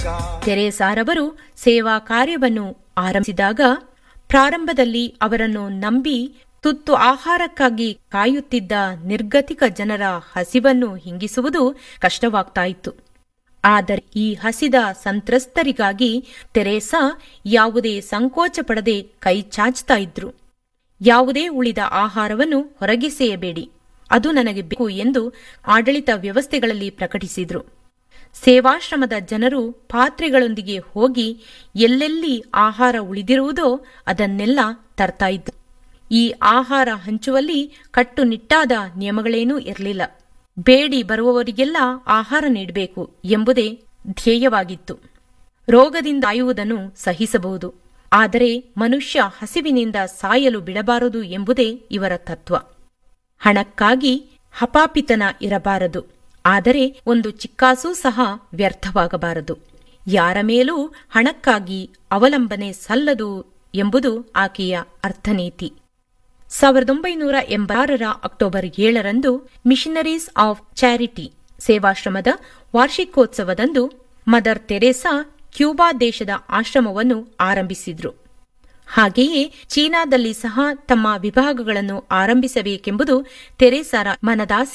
ತೆರೇಸಾರವರು ಸೇವಾ ಕಾರ್ಯವನ್ನು ಆರಂಭಿಸಿದಾಗ ಪ್ರಾರಂಭದಲ್ಲಿ ಅವರನ್ನು ನಂಬಿ ತುತ್ತು ಆಹಾರಕ್ಕಾಗಿ ಕಾಯುತ್ತಿದ್ದ ನಿರ್ಗತಿಕ ಜನರ ಹಸಿವನ್ನು ಹಿಂಗಿಸುವುದು ಕಷ್ಟವಾಗ್ತಾ ಇತ್ತು ಆದರೆ ಈ ಹಸಿದ ಸಂತ್ರಸ್ತರಿಗಾಗಿ ತೆರೇಸಾ ಯಾವುದೇ ಸಂಕೋಚ ಪಡದೆ ಕೈ ಚಾಚ್ತಾ ಇದ್ರು ಯಾವುದೇ ಉಳಿದ ಆಹಾರವನ್ನು ಹೊರಗೆಸೆಯಬೇಡಿ ಅದು ನನಗೆ ಬೇಕು ಎಂದು ಆಡಳಿತ ವ್ಯವಸ್ಥೆಗಳಲ್ಲಿ ಪ್ರಕಟಿಸಿದ್ರು ಸೇವಾಶ್ರಮದ ಜನರು ಪಾತ್ರೆಗಳೊಂದಿಗೆ ಹೋಗಿ ಎಲ್ಲೆಲ್ಲಿ ಆಹಾರ ಉಳಿದಿರುವುದೋ ಅದನ್ನೆಲ್ಲ ತರ್ತಾ ಇದ್ರು ಈ ಆಹಾರ ಹಂಚುವಲ್ಲಿ ಕಟ್ಟುನಿಟ್ಟಾದ ನಿಯಮಗಳೇನೂ ಇರಲಿಲ್ಲ ಬೇಡಿ ಬರುವವರಿಗೆಲ್ಲ ಆಹಾರ ನೀಡಬೇಕು ಎಂಬುದೇ ಧ್ಯೇಯವಾಗಿತ್ತು ರೋಗದಿಂದ ಸಾಯುವುದನ್ನು ಸಹಿಸಬಹುದು ಆದರೆ ಮನುಷ್ಯ ಹಸಿವಿನಿಂದ ಸಾಯಲು ಬಿಡಬಾರದು ಎಂಬುದೇ ಇವರ ತತ್ವ ಹಣಕ್ಕಾಗಿ ಹಪಾಪಿತನ ಇರಬಾರದು ಆದರೆ ಒಂದು ಚಿಕ್ಕಾಸೂ ಸಹ ವ್ಯರ್ಥವಾಗಬಾರದು ಯಾರ ಮೇಲೂ ಹಣಕ್ಕಾಗಿ ಅವಲಂಬನೆ ಸಲ್ಲದು ಎಂಬುದು ಆಕೆಯ ಅರ್ಥನೀತಿ ಸಾವಿರದ ಒಂಬೈನೂರ ಎಂಬಾರರ ಅಕ್ಟೋಬರ್ ಏಳರಂದು ಮಿಷನರೀಸ್ ಆಫ್ ಚಾರಿಟಿ ಸೇವಾಶ್ರಮದ ವಾರ್ಷಿಕೋತ್ಸವದಂದು ಮದರ್ ತೆರೇಸಾ ಕ್ಯೂಬಾ ದೇಶದ ಆಶ್ರಮವನ್ನು ಆರಂಭಿಸಿದ್ರು ಹಾಗೆಯೇ ಚೀನಾದಲ್ಲಿ ಸಹ ತಮ್ಮ ವಿಭಾಗಗಳನ್ನು ಆರಂಭಿಸಬೇಕೆಂಬುದು ತೆರೇಸಾರ ಮನದಾಸೆ